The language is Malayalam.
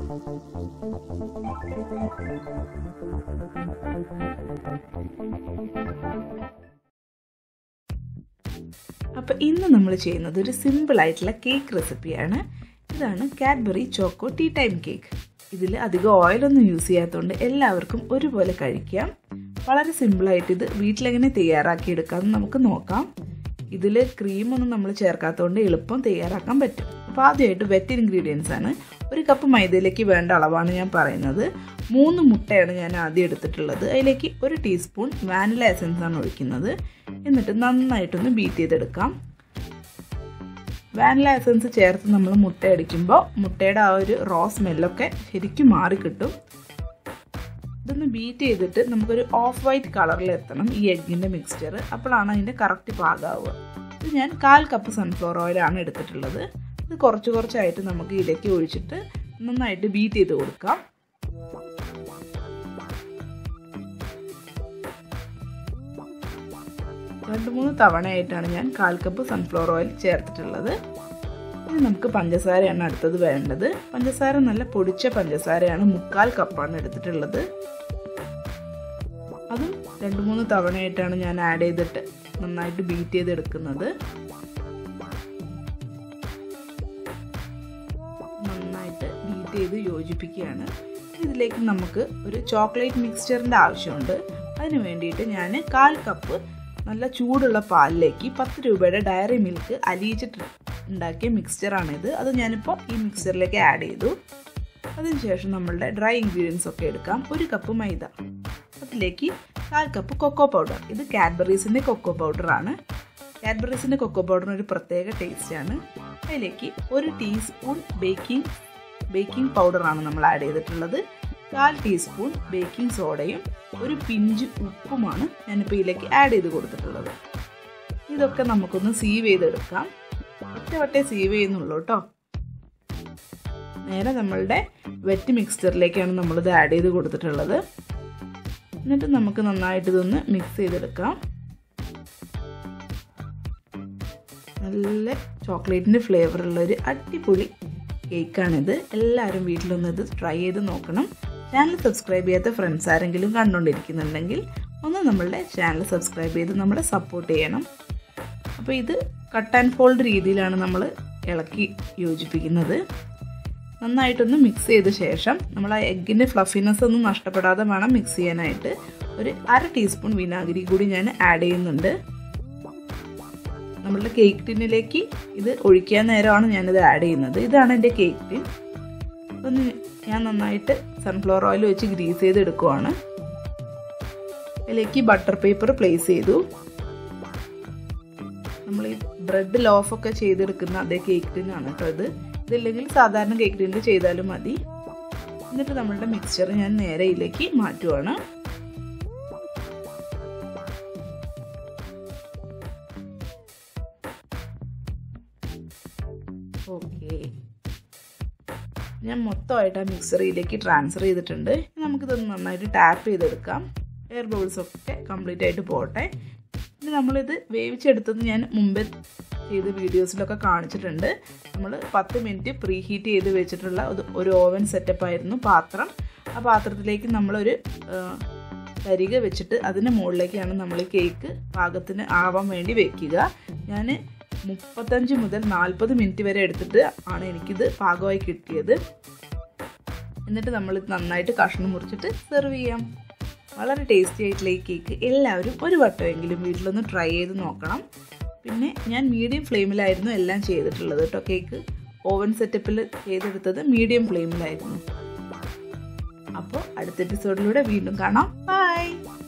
അപ്പോൾ ഇന്ന് നമ്മൾ ചെയ്യുന്നത് ഒരു സിമ്പിൾ ആയിട്ടുള്ള കേക്ക് റെസിപ്പിയാണ് ഇതാണ് Cadbury choco tea time cake ഇതിൽ അധികം ഓയിലൊന്നും യൂസ് ചെയ്യാത്തതുകൊണ്ട് എല്ലാവർക്കും ഒരുപോലെ കഴിക്കാം വളരെ സിമ്പിളായിട്ട് ഇത് വീട്ടിലെങ്ങനെ തയ്യാറാക്കിയെടുക്കാമെന്ന് നമുക്ക് നോക്കാം ഇതിൽ ക്രീമൊന്നും നമ്മൾ ചേർക്കാത്തതുകൊണ്ട് എളുപ്പം തയ്യാറാക്കാൻ പറ്റും അപ്പോൾ ആദ്യമായിട്ട് വെറ്റ് ഇൻഗ്രീഡിയൻസ് ആണ് ഒരു കപ്പ് മൈദയിലേക്ക് വേണ്ട അളവാണ് ഞാൻ പറയുന്നത് മൂന്ന് മുട്ടയാണ് ഞാൻ ആദ്യം എടുത്തിട്ടുള്ളത് അതിലേക്ക് ഒരു ടീസ്പൂൺ വാനില എസൻസ് ആണ് ഒഴിക്കുന്നത് എന്നിട്ട് നന്നായിട്ടൊന്ന് ബീറ്റ് ചെയ്തെടുക്കാം വാനില എസൻസ് ചേർത്ത് നമ്മൾ മുട്ട അടിക്കുമ്പോൾ മുട്ടയുടെ ആ ഒരു റോ സ്മെല്ലൊക്കെ ശരിക്കും മാറിക്കിട്ടും ഇതൊന്ന് ബീറ്റ് ചെയ്തിട്ട് നമുക്കൊരു ഓഫ് വൈറ്റ് കളറിൽ എത്തണം ഈ എഗ്ഗിൻ്റെ മിക്സ്ചർ അപ്പോഴാണ് അതിൻ്റെ കറക്റ്റ് പാകാവുക ഇത് ഞാൻ കാൽ കപ്പ് സൺഫ്ലവർ ഓയിലാണ് എടുത്തിട്ടുള്ളത് ഇത് കുറച്ച് കുറച്ചായിട്ട് നമുക്ക് ഇതിലേക്ക് ഒഴിച്ചിട്ട് നന്നായിട്ട് ബീറ്റ് ചെയ്ത് കൊടുക്കാം രണ്ട് മൂന്ന് തവണയായിട്ടാണ് ഞാൻ കാൽ കപ്പ് സൺഫ്ലവർ ഓയിൽ ചേർത്തിട്ടുള്ളത് ഇനി നമുക്ക് പഞ്ചസാരയാണ് അടുത്തത് വേണ്ടത് പഞ്ചസാര നല്ല പൊടിച്ച പഞ്ചസാരയാണ് മുക്കാൽ കപ്പാണ് എടുത്തിട്ടുള്ളത് അതും രണ്ട് മൂന്ന് തവണയായിട്ടാണ് ഞാൻ ആഡ് ചെയ്തിട്ട് നന്നായിട്ട് ബീറ്റ് ചെയ്തെടുക്കുന്നത് നന്നായിട്ട് ബീറ്റ് ചെയ്ത് യോജിപ്പിക്കുകയാണ് ഇതിലേക്ക് നമുക്ക് ഒരു ചോക്ലേറ്റ് മിക്സ്ചറിൻ്റെ ആവശ്യമുണ്ട് അതിന് വേണ്ടിയിട്ട് ഞാൻ കാൽ കപ്പ് നല്ല ചൂടുള്ള പാലിലേക്ക് പത്ത് രൂപയുടെ ഡയറി മിൽക്ക് അലിയിച്ചിട്ട് ഉണ്ടാക്കിയ മിക്സ്ചറാണിത് അത് ഞാനിപ്പോൾ ഈ മിക്സ്ചറിലേക്ക് ആഡ് ചെയ്തു അതിനുശേഷം നമ്മളുടെ ഡ്രൈ ഇൻഗ്രീഡിയൻസ് ഒക്കെ എടുക്കാം ഒരു കപ്പ് മൈദ അതിലേക്ക് കാൽ കപ്പ് കൊക്കോ പൗഡർ ഇത് കാഡ്ബറീസിൻ്റെ കൊക്കോ പൗഡറാണ് കാഡ്ബറീസിൻ്റെ കൊക്കോ പൗഡറിന് ഒരു പ്രത്യേക ടേസ്റ്റാണ് അതിലേക്ക് ഒരു ടീസ്പൂൺ ബേക്കിംഗ് ബേക്കിംഗ് പൗഡറാണ് നമ്മൾ ആഡ് ചെയ്തിട്ടുള്ളത് കാൽ ടീസ്പൂൺ ബേക്കിംഗ് സോഡയും ഒരു പിഞ്ച് ഉപ്പുമാണ് ഞാനിപ്പോൾ ഇതിലേക്ക് ആഡ് ചെയ്ത് കൊടുത്തിട്ടുള്ളത് ഇതൊക്കെ നമുക്കൊന്ന് സീവ് ചെയ്തെടുക്കാം ഒറ്റ വട്ടേ സീവ് ചെയ്യുന്നുള്ളൂ കേട്ടോ നേരെ നമ്മളുടെ വെറ്റ് മിക്സ്ചറിലേക്കാണ് നമ്മളിത് ആഡ് ചെയ്ത് കൊടുത്തിട്ടുള്ളത് എന്നിട്ട് നമുക്ക് നന്നായിട്ട് ഇതൊന്ന് മിക്സ് ചെയ്തെടുക്കാം നല്ല ചോക്ലേറ്റിൻ്റെ ഫ്ലേവറുള്ള ഒരു അടിപൊളി കേക്കാണിത് എല്ലാവരും വീട്ടിലൊന്ന് ഇത് ട്രൈ ചെയ്ത് നോക്കണം ചാനൽ സബ്സ്ക്രൈബ് ചെയ്യാത്ത ഫ്രണ്ട്സ് ആരെങ്കിലും കണ്ടുകൊണ്ടിരിക്കുന്നുണ്ടെങ്കിൽ ഒന്ന് നമ്മളുടെ ചാനൽ സബ്സ്ക്രൈബ് ചെയ്ത് നമ്മളെ സപ്പോർട്ട് ചെയ്യണം അപ്പോൾ ഇത് കട്ട് ആൻഡ് ഫോൾഡ് രീതിയിലാണ് നമ്മൾ ഇളക്കി യോജിപ്പിക്കുന്നത് നന്നായിട്ടൊന്ന് മിക്സ് ചെയ്ത ശേഷം നമ്മൾ ആ എഗ്ഗിൻ്റെ ഫ്ലഫിനെസ് ഒന്നും നഷ്ടപ്പെടാതെ വേണം മിക്സ് ചെയ്യാനായിട്ട് ഒരു അര ടീസ്പൂൺ വിനാഗിരി കൂടി ഞാൻ ആഡ് ചെയ്യുന്നുണ്ട് നമ്മളുടെ കേക്ക് ടിന്നിലേക്ക് ഇത് ഒഴിക്കാൻ നേരമാണ് ഞാനിത് ആഡ് ചെയ്യുന്നത് ഇതാണ് എൻ്റെ കേക്ക് ടിൻ അതൊന്ന് ഞാൻ നന്നായിട്ട് സൺഫ്ലവർ ഓയിൽ വെച്ച് ഗ്രീസ് ചെയ്ത് എടുക്കുവാണ് അതിലേക്ക് ബട്ടർ പേപ്പർ പ്ലേസ് ചെയ്തു നമ്മൾ ഈ ബ്രെഡ് ലോഫൊക്കെ ചെയ്തെടുക്കുന്ന അതേ കേക്ക് ടിന്നാണ് കേട്ടോ ഇത് ഇതില്ലെങ്കിൽ സാധാരണ കേക്ക് ടിന്നിൽ ചെയ്താലും മതി എന്നിട്ട് നമ്മളുടെ മിക്സ്ചർ ഞാൻ നേരെ ഇതിലേക്ക് മാറ്റുവാണ് ഓക്കെ ഞാൻ മൊത്തമായിട്ട് ആ മിക്സറിയിലേക്ക് ട്രാൻസ്ഫർ ചെയ്തിട്ടുണ്ട് നമുക്കിതൊന്ന് നന്നായിട്ട് ടാപ്പ് ചെയ്തെടുക്കാം എയർ ബബിൾസ് ഒക്കെ കംപ്ലീറ്റ് ആയിട്ട് പോട്ടെ ഇനി നമ്മളിത് വേവിച്ചെടുത്തത് ഞാൻ മുമ്പേ ചെയ്ത വീഡിയോസിലൊക്കെ കാണിച്ചിട്ടുണ്ട് നമ്മൾ പത്ത് മിനിറ്റ് പ്രീ ഹീറ്റ് ചെയ്ത് വെച്ചിട്ടുള്ള ഒരു ഓവൻ സെറ്റപ്പ് ആയിരുന്നു പാത്രം ആ പാത്രത്തിലേക്ക് നമ്മളൊരു തരിക വെച്ചിട്ട് അതിൻ്റെ മുകളിലേക്കാണ് നമ്മൾ കേക്ക് പാകത്തിന് ആവാൻ വേണ്ടി വെക്കുക ഞാൻ മുപ്പത്തഞ്ച് മുതൽ നാൽപ്പത് മിനിറ്റ് വരെ എടുത്തിട്ട് ആണ് എനിക്കിത് പാകമായി കിട്ടിയത് എന്നിട്ട് നമ്മൾ നന്നായിട്ട് കഷ്ണം മുറിച്ചിട്ട് സെർവ് ചെയ്യാം വളരെ ടേസ്റ്റി ആയിട്ടുള്ള ഈ കേക്ക് എല്ലാവരും ഒരു വട്ടമെങ്കിലും വീട്ടിലൊന്ന് ട്രൈ ചെയ്ത് നോക്കണം പിന്നെ ഞാൻ മീഡിയം ഫ്ലെയിമിലായിരുന്നു എല്ലാം ചെയ്തിട്ടുള്ളത് കേട്ടോ കേക്ക് ഓവൻ സെറ്റപ്പിൽ ചെയ്തെടുത്തത് മീഡിയം ഫ്ലെയിമിലായിരുന്നു അപ്പോൾ അടുത്ത എപ്പിസോഡിലൂടെ വീണ്ടും കാണാം ബൈ